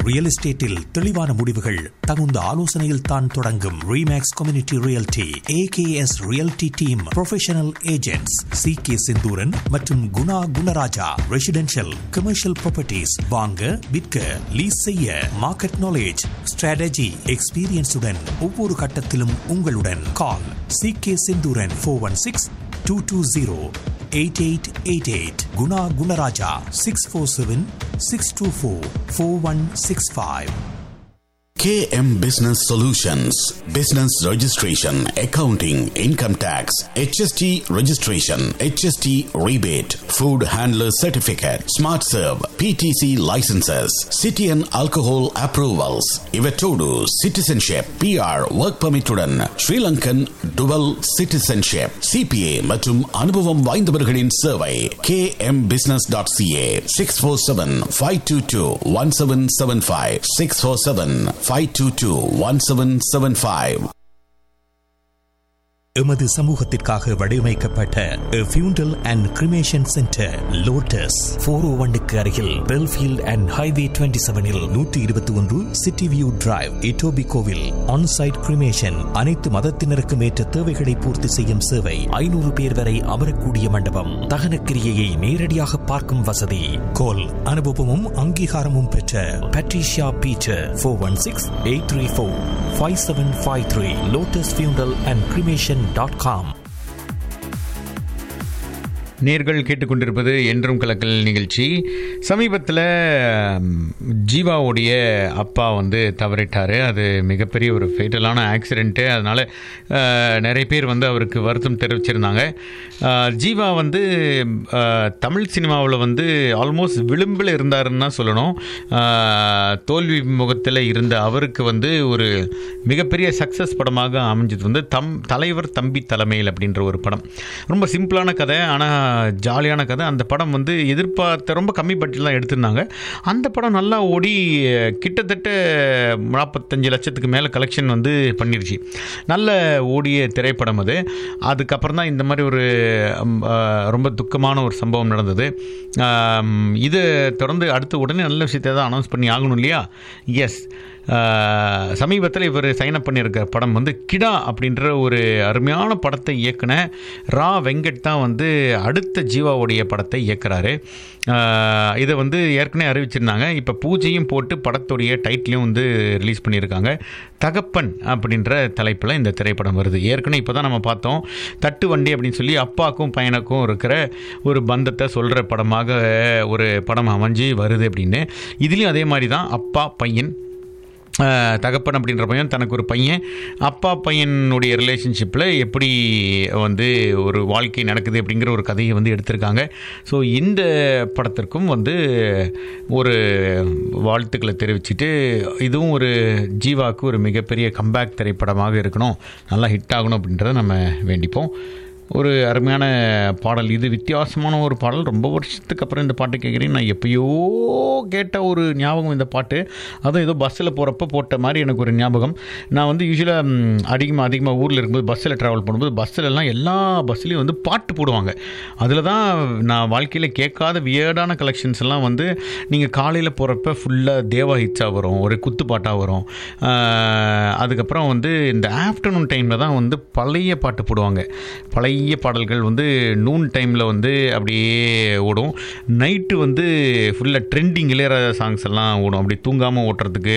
real எஸ்டேட்டில் தெளிவான முடிவுகள் தகுந்த ஆலோசனையில் தான் தொடங்கும் Remax community realty AKS realty team professional agents C K Senthuran மற்றும் Guna Gunaraja residential commercial properties வாங்க விற்க லீஸ் செய்ய மார்க்கெட் நாலேஜ் ஸ்ட்ராட்டஜி எக்ஸ்பீரியன்ஸுடன் ஒவ்வொரு கட்டத்திலும் உங்களுடன் call C K Senthuran four one six two two zero eight eight eight eight Guna Gunaraja six four seven six two four four one six five KM Business Solutions Business Registration, Accounting, Income Tax, HST Registration, HST Rebate, Food Handler Certificate, Smart Serve, PTC Licenses, City and Alcohol Approvals, Ivetodu, Citizenship, PR, Work Permit உடன் Sri Lankan Dual Citizenship, CPA மற்றும் அனுபவம் வாய்ந்தவர்களின் சேவை kmbusiness.ca 647-522-1775 647-522-1775 எமது சமூகத்திற்காக வடிவமைக்கப்பட்ட funeral and cremation centre Lotus four O ஒன்னுக்கு அருகில் Belfield and highway twenty செவனில் நூற்றி இருபத்தி ஒன்று சிட்டி வியூ டிரைவ் இட்டோபி கோவில் ஆன்சைட் கிரிமேஷன் அனைத்து மதத்தினருக்கும் ஏற்ற தேவைகளை பூர்த்தி செய்யும் சேவை ஐநூறு பேர் வரை அமரக்கூடிய மண்டபம் தகனக்கிரியையை நேரடியாக பார்க்கும் வசதி கோல் அனுபவமும் அங்கீகாரமும் பெற்ற Patricia Beecher four one six eight three four five seven five three Lotus funeral and cremation dot com நேர்கள் கேட்டுக்கொண்டிருப்பது என்றும் கலக்கல் நிகழ்ச்சி சமீபத்தில் ஜீவாவுடைய அப்பா வந்து தவறிட்டார் அது மிகப்பெரிய ஒரு ஃபேட்டலான ஆக்சிடெண்ட்டு அதனால் நிறைய பேர் வந்து அவருக்கு வருத்தம் தெரிவிச்சிருந்தாங்க அஹ், ஜீவா வந்து அஹ், தமிழ் சினிமாவில் வந்து ஆல்மோஸ்ட் விளிம்பில் இருந்தாருன்னு தான் சொல்லணும் அஹ், தோல்வி முகத்தில் இருந்த அவருக்கு வந்து ஒரு மிகப்பெரிய சக்ஸஸ் படமாக அமைஞ்சது வந்து தம் தலைவர் தம்பி தலைமையில் அப்படின்ற ஒரு படம் ரொம்ப சிம்பிளான கதை ஆனால் ஜாலியான கதை அந்த படம் வந்து எதிர்பார்த்த ரொம்ப கம்மி பட்ஜெட் தான் எடுத்திருந்தாங்க அந்த படம் நல்லா ஓடி கிட்டத்தட்ட நாற்பத்தஞ்சு லட்சத்துக்கு மேலே கலெக்ஷன் வந்து பண்ணிருச்சு நல்ல ஓடிய திரைப்படம் அது அதுக்கப்புறம் தான் இந்த மாதிரி ஒரு ம், ஆ, ரொம்ப துக்கமான ஒரு சம்பவம் நடந்தது ஆம், இதை தொடர்ந்து அடுத்து உடனே நல்ல விஷயத்தை தான் அனௌன்ஸ் பண்ணி ஆகணும் இல்லையா எஸ் சமீபத்தில் இவர் சைன் அப் பண்ணியிருக்க படம் வந்து கிடா அப்படின்ற ஒரு அருமையான படத்தை இயக்குன ரா வெங்கட் தான் வந்து அடுத்த ஜீவாவுடைய படத்தை இயக்குறாரு ஆஹ் இதை வந்து ஏற்கனவே அறிவிச்சிருந்தாங்க இப்போ பூஜையும் போட்டு படத்துடைய டைட்டிலையும் வந்து ரிலீஸ் பண்ணியிருக்காங்க தகப்பன் அப்படின்ற தலைப்பில் இந்த திரைப்படம் வருது ஏற்கனவே இப்போ தான் நம்ம பார்த்தோம் தட்டு வண்டி அப்படின்னு சொல்லி அப்பாக்கும் பையனுக்கும் இருக்கிற ஒரு பந்தத்தை சொல்கிற படமாக ஒரு படம் அமைஞ்சு வருது அப்படின்னு இதுலேயும் அதே மாதிரி தான் அப்பா பையன் ஆஹ் தகப்பன் அப்படின்ற பையன் தனக்கு ஒரு பையன் அப்பா பையனுடைய ரிலேஷன்ஷிப்பில் எப்படி வந்து ஒரு வாழ்க்கை நடக்குது அப்படிங்கிற ஒரு கதையை வந்து எடுத்திருக்காங்க ஸோ இந்த படத்திற்கும் வந்து ஒரு வாழ்த்துக்களை தெரிவிச்சுட்டு இதுவும் ஒரு ஜீவாவுக்கு ஒரு மிகப்பெரிய கம்பேக் திரைப்படமாக இருக்கணும் நல்லா ஹிட் ஆகணும் அப்படின்றத நம்ம வேண்டிப்போம் ஒரு அருமையான பாடல் இது வித்தியாசமான ஒரு பாடல் ரொம்ப வருஷத்துக்கு அப்புறம் இந்த பாட்டு கேட்குறேன் நான் எப்பயோ கேட்ட ஒரு ஞாபகம் இந்த பாட்டு அதுவும் ஏதோ பஸ்ஸில் போகிறப்ப போட்ட மாதிரி எனக்கு ஒரு ஞாபகம் நான் வந்து யூஸ்வலாக அதிகமாக அதிகமாக ஊரில் இருக்கும்போது பஸ்ஸில் ட்ராவல் பண்ணும்போது பஸ்ஸிலலாம் எல்லா பஸ்ஸுலேயும் வந்து பாட்டு போடுவாங்க அதில் தான் நான் வாழ்க்கையில் கேட்காத வியர்டான கலெக்ஷன்ஸ் எல்லாம் வந்து நீங்கள் காலையில் போகிறப்ப ஃபுல்லாக தேவா ஹிட்ஸாக வரும் ஒரு குத்து பாட்டாக வரும் ஆஹ் அதுக்கப்புறம் வந்து இந்த ஆஃப்டர்நூன் டைமில் தான் வந்து பழைய பாட்டு போடுவாங்க பழைய பாடல்கள் வந்து நூன் டைமில் வந்து அப்படியே ஓடும் நைட்டு வந்து ஃபுல்லாக ட்ரெண்டிங் இளையராஜா சாங்ஸ் எல்லாம் ஓடும் அப்படி தூங்காமல் ஓட்டுறதுக்கு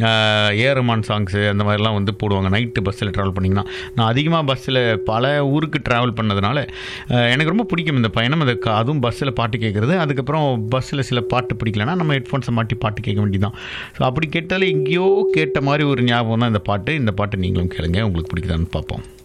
ஏரமான் சாங்ஸு அந்த மாதிரிலாம் வந்து போடுவாங்க நைட்டு பஸ்ஸில் ட்ராவல் பண்ணிங்கன்னா நான் அதிகமாக பஸ்ஸில் பல ஊருக்கு ட்ராவல் பண்ணதுனால ஆஹ் எனக்கு ரொம்ப பிடிக்கும் இந்த பயணம் அதுக்கு அதுவும் பஸ்ஸில் பாட்டு கேட்குறது அதுக்கப்புறம் பஸ்ஸில் சில பாட்டு பிடிக்கலன்னா நம்ம ஹெட்ஃபோன்ஸை மாட்டி பாட்டு கேட்க வேண்டியதான் ஸோ அப்படி கேட்டாலே எங்கேயோ கேட்ட மாதிரி ஒரு ஞாபகம் தான் இந்த பாட்டு இந்த பாட்டு நீங்களும் கேளுங்க உங்களுக்கு பிடிக்குதான்னு பார்ப்போம்